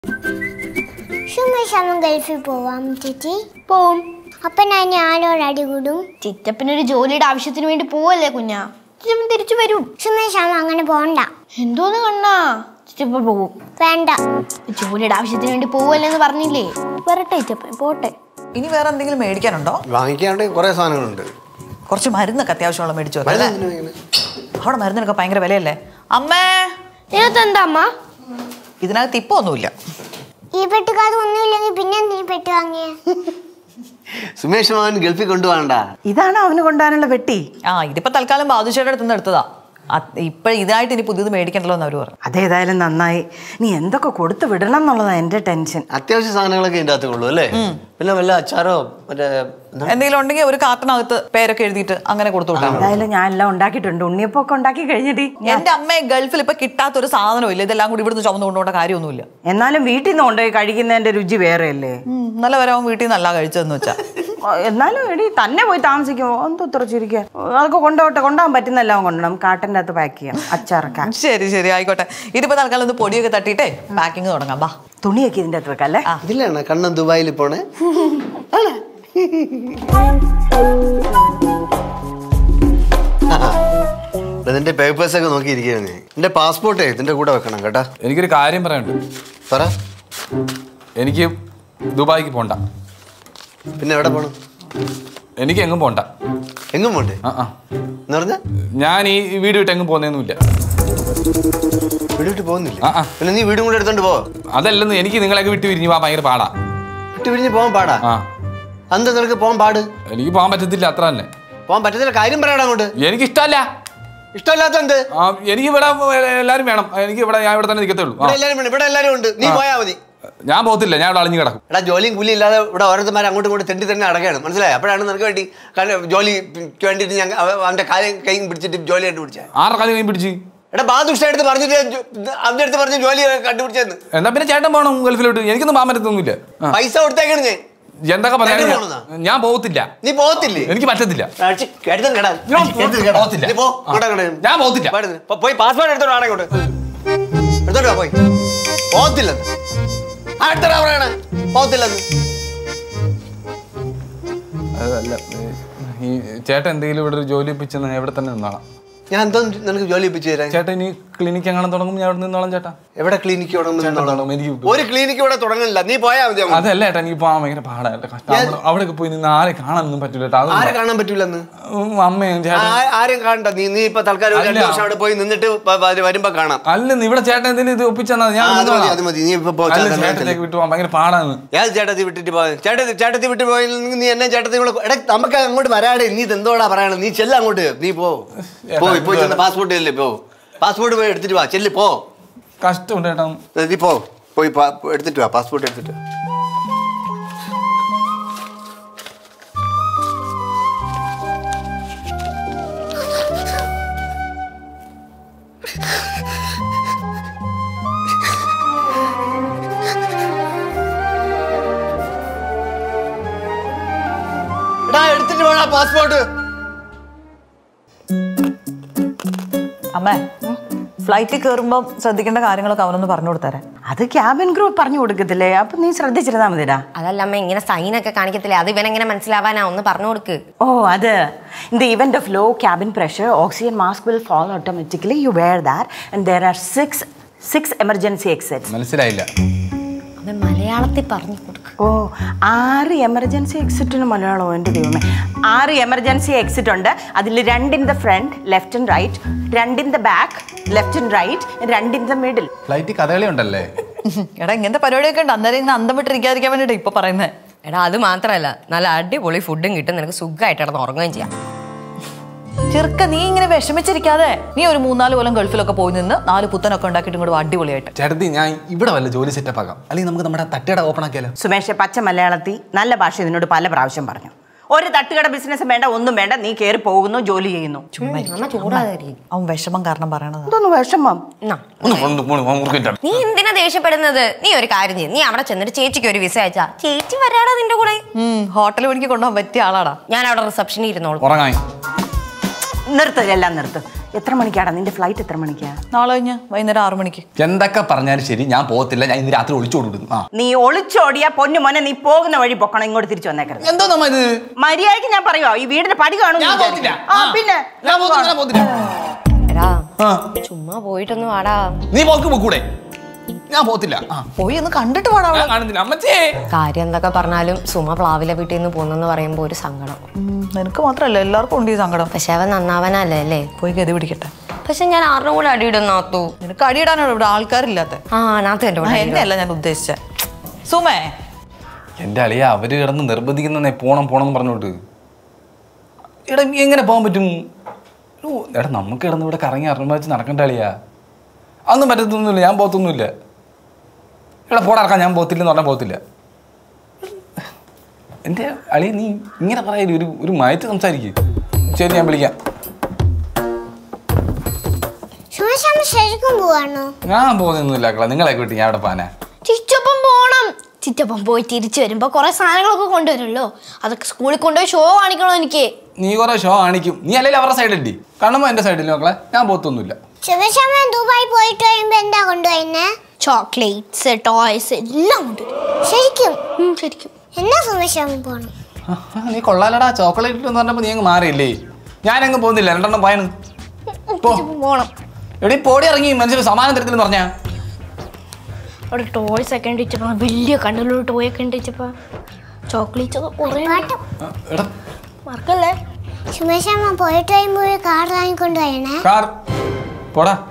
സുമേഷാമൻ ഗൾഫിൽ പോവാം ചേച്ചി പോവും അപ്പൊ ഞാൻ ഞാനോട് അടികൂടും ചിറ്റപ്പനൊരു ജോലിയുടെ ആവശ്യത്തിന് വേണ്ടി പോവല്ലേ കുഞ്ഞാ ചിറ്റപ്പൻ തിരിച്ചു വരും സുമേഷാമ അങ്ങനെ പോണ്ട എന്തോന്ന് കണ്ണാ ചിറ്റപ്പൻ പോവും വേണ്ട ജോലിയുടെ ആവശ്യത്തിന് വേണ്ടി പോവല്ലെന്ന് പറഞ്ഞില്ലേ വരട്ടെ ചിറ്റപ്പൻ പോട്ടെ ഇനി വേറെ എന്തെങ്കിലും മേടിക്കാനുണ്ടോ വാങ്ങിക്കാണ്ട് കുറെ സാധനങ്ങളുണ്ട് കുറച്ച് മരുന്നൊക്കെ അത്യാവശ്യമുള്ള മേടിച്ചു വെക്കാം, മരുന്ന് അല്ലേ? എന്തിനാ ഇങ്ങനെ? അവിടെ മരുന്നിനൊക്കെ ഭയങ്കര വിലയല്ലേ അമ്മേ ഇതിനകത്ത് എന്താ അമ്മ ഇതിനകത്ത് ഇപ്പൊ ഒന്നുമില്ല ഈ പെട്ടുകാത് ഒന്നുമില്ലെങ്കിൽ പിന്നെ എന്തിനു പെട്ട് വാങ്ങിയ സുമേഷ് മാവൻ ഗൾഫിൽ കൊണ്ടുപോകണ്ട ഇതാണ് അവന് കൊണ്ടുപോകാനുള്ള വെട്ടി ആ ഇതിപ്പോ തൽക്കാലം ബാദുഷയുടെ അടുത്ത് നിന്ന് എടുത്തതാ ഇപ്പൊ ഇതായിട്ട് ഇനി പുതിയത് മേടിക്കണ്ടല്ലോ എന്ന് അവര് പറഞ്ഞു അതേതായാലും നന്നായി നീ എന്തൊക്കെ കൊടുത്തു വിടണം എന്നുള്ളതാ എന്റെ ടെൻഷൻ അത്യാവശ്യ സാധനങ്ങളൊക്കെ ഇതിന്റെ അകത്ത് കൊള്ളു അല്ലേ പിന്നെ വല്ല അച്ചാറോ മറ്റേ എന്താ? എന്തെങ്കിലും ഉണ്ടെങ്കിൽ ഒരു കാർട്ടിനകത്ത് പേരൊക്കെ എഴുതിയിട്ട് അങ്ങനെ കൊടുത്തു വിട്ടാൽ മതി. ഏതായാലും ഞാൻ എല്ലാം ഉണ്ടാക്കിയിട്ടുണ്ട് ഉണ്ണിയപ്പൊക്കെ ഉണ്ടാക്കി കഴിഞ്ഞിട്ട് ഞാൻ എന്റെ അമ്മയെ ഗൾഫിൽ ഇപ്പൊ കിട്ടാത്ത ഒരു സാധനവും ഇല്ല ഇതെല്ലാം കൂടി ഇവിടുന്ന് ചുമന്നു കൊണ്ടുപോകേണ്ട കാര്യമൊന്നുമില്ല എന്നാലും വീട്ടിൽ നിന്ന് കൊണ്ടുപോയി കഴിക്കുന്നതിന്റെ രുചി വേറെ അല്ലേ ഉം, നല്ല വരവൻ വീട്ടിൽ നിന്നല്ല കഴിച്ചതെന്ന് വെച്ചാ എന്നാലും എടി തന്നെ പോയി താമസിക്കുമോ എന്തോ ഇത്ര ചിരിക്കുക അതൊക്കെ കൊണ്ടുപോട്ടെ കൊണ്ടുപോകാൻ പറ്റുന്നെല്ലാം കൊണ്ടുപോകണം കാട്ടിൻ്റെ അകത്ത് പാക്ക് ചെയ്യാം അച്ചാറൊക്കെ ശരി ശരി ആയിക്കോട്ടെ ഇതിപ്പോ തൽക്കാലം ഒന്ന് പൊടിയൊക്കെ തട്ടിയിട്ടേ പാക്കിങ് തുടങ്ങാം ബാ തുണിയൊക്കെ ഇതിൻ്റെ അകത്ത് വെക്കാം അല്ലേ ഇതിലാണ് കണ്ണൻ ദുബായിൽ പോണേ ഇതിന്റെ പേപ്പേഴ്സ് ഒക്കെ നോക്കിയിരിക്കുകയാണ് ഞാൻ എന്റെ പാസ്പോർട്ടേ ഇതിന്റെ കൂടെ വെക്കണം കേട്ടാ എനിക്കൊരു കാര്യം പറയാനുണ്ട് പറ എനിക്ക് ദുബായിക്ക് പോണ്ട പിന്നെ എവിടെ പോണം എനിക്ക് എങ്ങും പോണ്ട എങ്ങും പോണ്ടേ ആ ആ എന്ന് പറഞ്ഞ ഞാൻ ഈ വീട് വിട്ട് എങ്ങും പോകുന്നൊന്നുമില്ല വീട് വിട്ട് പോകുന്നില്ല ആ, ആ. പിന്നെ നീ വീടും കൂടെ എടുത്തോണ്ട് പോ അതല്ലെന്ന് എനിക്ക് നിങ്ങളെയൊക്കെ വിട്ട് പിരിഞ്ഞ് പോകാൻ ഭയങ്കര പാടാ വിട്ട് പിരിഞ്ഞ് പോകാൻ പാടാ ആ അന്ത നിനക്ക് പോകാൻ പാട് എനിക്ക് പോകാൻ പറ്റത്തില്ല അത്ര തന്നെ പോകാൻ പറ്റത്തില്ല കാര്യം പറയടാ അങ്ങോട്ട് എനിക്ക് ഇഷ്ടമല്ല ഇഷ്ടമില്ലാത്ത എന്ത് ആ എനിക്ക് ഇവിടെ എല്ലാവരും വേണം എനിക്ക് ഇവിടെ ഞാൻ ഇവിടെ തന്നെ നിൽക്കത്തുള്ളൂ ആ ഇവിടെ എല്ലാരും വേണം ഇവിടെ എല്ലാരും ഉണ്ട് നീ പോയാ മതി ഞാൻ പോകത്തില്ല ഞാൻ ഇവിടെ അളിഞ്ഞു കിടക്കും എടാ ജോലിയും കൂലിയും ഇല്ലാതെ ഇവിടെ ഓരോരുത്തന്മാർ അങ്ങോട്ടും ഇങ്ങോട്ടും തെണ്ടി തന്നെ അടക്കുകയാണ് മനസ്സിലായി അപ്പോഴാണ് നിനക്ക് വേണ്ടി കാരണം ജോലിക്ക് വേണ്ടിയിട്ട് ഞാൻ അവ- അവന്റെ കാര്യം കൈയും പിടിച്ചിട്ട് ജോലി കണ്ടുപിടിച്ചത് ആരുടെ കാര്യം കൈ പിടിച്ച് എടാ ബാദുഷ അടുത്ത് പറഞ്ഞിട്ട് ഞാൻ ജോ- അവന്റെ അടുത്ത് പറഞ്ഞ് ജോലി കണ്ടുപിടിച്ചെന്ന് എന്നാ പിന്നെ ചേട്ടൻ പോകണം ഗൾഫിലോട്ട് എനിക്കൊന്നും പോകാൻ പറ്റത്തൊന്നുമില്ല ആ. പൈസ കൊടുത്തേക്കാണ് ഞാൻ എന്തൊക്കെ ചേട്ടൻ പറഞ്ഞാലും പോണെന്നാ? ഞാൻ- ഞാൻ പോകത്തില്ല നീ പോകത്തില്ലേ എനിക്ക് പറ്റത്തില്ല അടിച്ച് കെടുത്തം കെടാ. ഞാൻ കെടുത്തം കെടാ. പോകത്തില്ല. നീ പോ, ആ. ഇങ്ങോട്ട് അങ്ങോട്ട്. ഞാൻ പോകത്തില്ല. പോരുത്. പോ- പോയി പാസ്പോർട്ട് എടുത്തോണ്ട് വാടാ ഇങ്ങോട്ട് എടുത്തോണ്ട് വാ, പോയി പോകത്തില്ലെന്ന് ആ എടുത്തോടാ പറയണേ പോകത്തില്ലെന്ന് അതല്ല ഈ ചേട്ടൻ എന്തെങ്കിലും ഇവിടെ ഒരു ജോലി ഒപ്പിച്ചെന്ന് ഞാൻ ഇവിടെ തന്നെ നിന്നോളാം ഞാൻ എന്തോ നിനക്ക് ജോലി ഒപ്പിച്ച് തരാൻ ചേട്ടൻ ഇനി ക്ലിനിക്ക് എങ്ങനെ തുടങ്ങും ഞാൻ അവിടെ നിന്നോളാം ചേട്ടാ എവിടെ ക്ലിനിക്ക് ചേട്ടൻ തുടങ്ങും എനിക്ക് ഒരു ക്ലിനിക്ക് ഇവിടെ തുടങ്ങണില്ല നീ പോയാ മതി അങ്ങോട്ട്. അതല്ല ചേട്ടാ എനിക്ക് പോകാൻ ഭയങ്കര പാടാണ് കഷ്ടം അവിടെ- അവിടെയൊക്കെ പോയി നിന്ന് ആരെ കാണാനൊന്നും പറ്റൂല ചേട്ടാ ആരെ അതൊന്നും കാണാൻ പറ്റൂലെന്ന് ഉം, അമ്മയും ചേട്ടൻ ആ- ആരും കാണണ്ട നീ നീ ഇപ്പൊ തൽക്കാലം ഒരു രണ്ട് അല്ല. വർഷം അവിടെ പോയി നിന്നിട്ട് വ- വ- വരുമ്പോ കാണാം അല്ലെന്ന് ഇവിടെ ചേട്ടൻ എന്തെങ്കിലും ഇത് ഒപ്പിച്ചെന്നാ ഞാൻ ആ, അത് മതി നിന്നോളാം. അത് മതി നീ ഇപ്പൊ പോ, അല്ല, ചേട്ടൻ ചേട്ടനിലേക്ക് വിട്ടു പോകാൻ ഭയങ്കര പാടാണ് ഞാൻ ചേട്ടത്തി വിട്ടിട്ട് പോയി ചേട്ടത്തി ചേട്ടത്തി വിട്ട് പോയില്ലെങ്കിൽ നീ എന്നെ ചേട്ടത്തി കൂടെ എടാ നമുക്ക് അങ്ങോട്ട് വരാടെ നീ ഇത് എന്തോടാ പറയണത് നീ ചെല്ല അങ്ങോട്ട് നീ പോ പോയി പോയി ചെന്ന് പാസ്പോർട്ട് ഇല്ലേ പോ പാസ്പോർട്ട് പോയി എടുത്തിട്ട് വാ ചെല്ല് പോ കഷ്ടമുണ്ട് ചേട്ടാ നീ പോ പോയി പാ- എടുത്തിട്ട് വാ പാസ്പോർട്ട് എടുത്തിട്ട് വാ. എടാ എടുത്തിട്ട് വേണം പാസ്പോർട്ട് അമ്മേ ഫ്ലൈറ്റിൽ കയറുമ്പോൾ ശ്രദ്ധിക്കേണ്ട കാര്യങ്ങളൊക്കെ അവനൊന്ന് പറഞ്ഞു കൊടുത്തരാ അത് ക്യാബിൻ ക്രൂ പറഞ്ഞു കൊടുക്കത്തില്ലേ അപ്പൊ നീ ശ്രദ്ധിച്ചിരുന്നാ മതിടാ അതല്ല അമ്മ ഇങ്ങനെ സൈനൊക്കെ കാണിക്കത്തില്ലേ അത് ഇവനെങ്ങനെ മനസ്സിലാവാനാ ഒന്ന് പറഞ്ഞു കൊടുക്ക് ഓ അത് in the event of low cabin pressure oxygen mask will fall automatically you wear that and there are six six emergency exits മനസ്സിലായില്ല അവൻ മലയാളത്തിൽ പറഞ്ഞു കൊടുക്ക് ഓ ആറ് എമർജൻസി എക്സിറ്റിന് മലയാളം എൻ്റെ ദൈവമേ ആറ് എമർജൻസി എക്സിറ്റ് ഉണ്ട് അതിൽ രണ്ടിൻ the front left and right രണ്ടിൻ the back left and right രണ്ടിൻ ദ മിഡിൽ ഫ്ലൈറ്റ് കഥകളി ഉണ്ടല്ലേ എടാ ഇങ്ങനത്തെ പരിപാടിയൊക്കെ ഉണ്ട് അന്നേരം ഇങ്ങനെ അന്തം വിട്ടിരിക്കാതിരിക്കാൻ വേണ്ടിയിട്ട് ഇപ്പൊ പറയുന്നത് എടാ അത് മാത്രമല്ല നല്ല അടിപൊളി ഫുഡും കിട്ടും നിനക്ക് സുഖമായിട്ട് കിടന്ന് ഉറങ്ങുകയും ചെയ്യാം ചെറുക്ക നീ ഇങ്ങനെ വിഷമിച്ചിരിക്കാതെ നീ ഒരു മൂന്നാല് കൊല്ലം ഗൾഫിലൊക്കെ പോയി നിന്ന് നാല് പുത്തനൊക്കെ ഉണ്ടാക്കിയിട്ട് ഇങ്ങോട്ട് വാ, അടിപൊളിയായിട്ട് ചേട്ടത്തി ഞാൻ ഇവിടെ വല്ല ജോലി സെറ്റപ്പ് ആക്കാം അല്ലെങ്കിൽ നമുക്ക് നമ്മുടെ തട്ടുകട ഓപ്പൺ ആക്കിയാലോ സുമേഷ് പച്ച മലയാളത്തിൽ നല്ല ഭാഷ ഇതിനോട് പല പ്രാവശ്യം പറഞ്ഞു ഒരു തട്ടുകട ബിസിനസ് വേണ്ട ഒന്നും വേണ്ട നീ കയറി പോകുന്നു ജോലി ചെയ്യുന്നു അമ്മ ചൂടാതെ അവൻ വിഷമം കാരണം പറയണത് ഇതൊന്ന് വിഷമം ഒന്ന് കൊണ്ട് പോണ്, മുറുക്കിട്ട്. നീ എന്തിനാ ദേഷ്യപ്പെടുന്നത് നീ ഒരു കാര്യം ചെയ്യും നീ അവിടെ ചെന്നിട്ട് ചേച്ചിക്ക് ഒരു വിസ അയച്ചാ ചേച്ചി വരാടാ നിന്റെ കൂടെ ഹോട്ടൽ പണിക്ക് കൊണ്ടുപോകാൻ പറ്റിയ ആളാടാ ഞാൻ അവിടെ റിസപ്ഷനിൽ ഇരുന്നോളൂ ഉറങ്ങാൻ നിർത്ത് എല്ലാം നിർത്ത് എത്ര മണിക്കാടാ നിന്റെ ഫ്ലൈറ്റ് എത്ര മണിക്കാ നാളെ കഴിഞ്ഞ് വൈകുന്നേരം ആറു മണിക്ക് എന്തൊക്കെ പറഞ്ഞാലും ശരി ഞാൻ പോകത്തില്ല ഞാൻ ഇന്ന് രാത്രി ഒളിച്ചോടി വിടുന്നു ആ നീ ഒളിച്ചോടിയ പൊന്നു മോനെ നീ പോകുന്ന വഴി പൊക്കണം ഇങ്ങോട്ട് തിരിച്ചു വന്നേക്കരുത് എന്തോ നമ്മ ഇത് മര്യാദക്ക് ഞാൻ പറയുവാ ഈ വീടിന്റെ പടി കാണും ഞാൻ പോകത്തില്ല ആ പിന്നെ ഞാൻ പോകത്തില്ല ഞാൻ പോകത്തില്ല എടാ ആ ചുമ്മാ പോയിട്ടൊന്ന് വാടാ നീ പോക്ക് പോക്കൂടെ ഞാൻ പോകത്തില്ല ആ പോയി ഒന്ന് കണ്ടിട്ട് പാടാ ഞാൻ കാണുന്നില്ല അമ്മച്ചേ കാര്യം എന്തൊക്കെ പറഞ്ഞാലും സുമ പ്ലാവിലെ വീട്ടിൽ നിന്ന് പോന്നെന്ന് പറയുമ്പോ ഒരു സങ്കടം നിനക്ക് മാത്രല്ല എല്ലാവർക്കും ഉണ്ട് ഈ സങ്കടം പക്ഷെ അവൻ നന്നാവാനല്ലേ അല്ലേ പോയി ഗതി പിടിക്കട്ടെ പക്ഷെ ഞാൻ ആരുടെ കൂടെ അടിയിടും നാത്തു നിനക്ക് അടിയിടാനാണ് ഇവിടെ ആൾക്കാരില്ലാത്ത ആ നാത്തു എന്റെ കൂടെ എന്നെ അല്ല ഞാൻ ഉദ്ദേശിച്ച സുമേ എന്റെ അളിയ അവര് കിടന്ന് നിർബന്ധിക്കുന്നേ പോണം പോണം എന്ന് പറഞ്ഞോട്ട് എടാ നീ എങ്ങനെ പോകാൻ പറ്റും ഓ, എടാ നമുക്ക് കിടന്ന് ഇവിടെ കറങ്ങി അറിഞ്ഞ വെച്ച് നടക്കണ്ട അളിയാ അതൊന്നും പറ്റത്തൊന്നുമില്ല ഞാൻ പോകത്തൊന്നുമില്ല എടാ പോടാ ഇറക്കാൻ ഞാൻ പോകത്തില്ലെന്ന് പറഞ്ഞാൽ പോകത്തില്ല എൻ്റെ അളിയ നീ ഇങ്ങനെ പറയരുത് ഒരു ഒരു മയത്ത് സംസാരിക്കും ശരി ഞാൻ വിളിക്കാം സുമേഷമ്മ ശരിക്കും പോവാണോ ഞാൻ പോകുന്നൊന്നുമില്ല അക്കള നിങ്ങളെയൊക്കെ വിട്ട് ഞാൻ അവിടെ പാനാ ചിറ്റപ്പം പോണം ചിറ്റപ്പം പോയി തിരിച്ചു വരുമ്പോ കുറെ സാധനങ്ങളൊക്കെ കൊണ്ടുവരുമല്ലോ അതൊക്കെ സ്കൂളിൽ കൊണ്ടുപോയി ഷോ കാണിക്കണോ എനിക്ക് നീ കുറെ ഷോ കാണിക്കും നീ അല്ലെങ്കിൽ അവരുടെ സൈഡല്ലേ കാണുമ്പോൾ എൻ്റെ സൈഡിൽ മക്കളെ ഞാൻ പോകത്തൊന്നുമില്ല സുമേഷമ്മ ദുബായി പോയിട്ട് വരുമ്പോ എന്താ കൊണ്ടുപോയിരുന്നേ ചോക്ലേറ്റ്സ് ടോയ്സ് എല്ലാം കൊണ്ടുവരും ശരിക്കും ഉം, ശരിക്കും എന്നാ സുമേഷമ്മ പോണം ആ, ആ, നീ കൊള്ളാലടാ ചോക്ലേറ്റ് എന്ന് പറഞ്ഞപ്പോ നീ അങ്ങ് മാറിയില്ലേ ഞാനങ്ങ് പോകുന്നില്ല രണ്ടെണ്ണം പോയാണ് പോ ചിറ്റപ്പം പോണം എടി പോടി ഇറങ്ങി മനുഷ്യന് സമാനം തരത്തില്ലെന്ന് പറഞ്ഞാ അവിടെ ടോയ്സ് ഒക്കെ ഉണ്ട് വെച്ചപ്പോ വലിയ കണ്ടല്ലോ ടോയ് ഒക്കെ ഉണ്ട് വെച്ചപ്പോ ചോക്ലേറ്റ്സ് ഒക്കെ കുറേ ഉണ്ട്. ആ, എടാ മറക്കല്ലേ സുമേഷമ്മ പോയിട്ട് വരുമ്പോ ഒരു കാർ വാങ്ങിക്കൊണ്ട് വരണേ കാർ പോടാ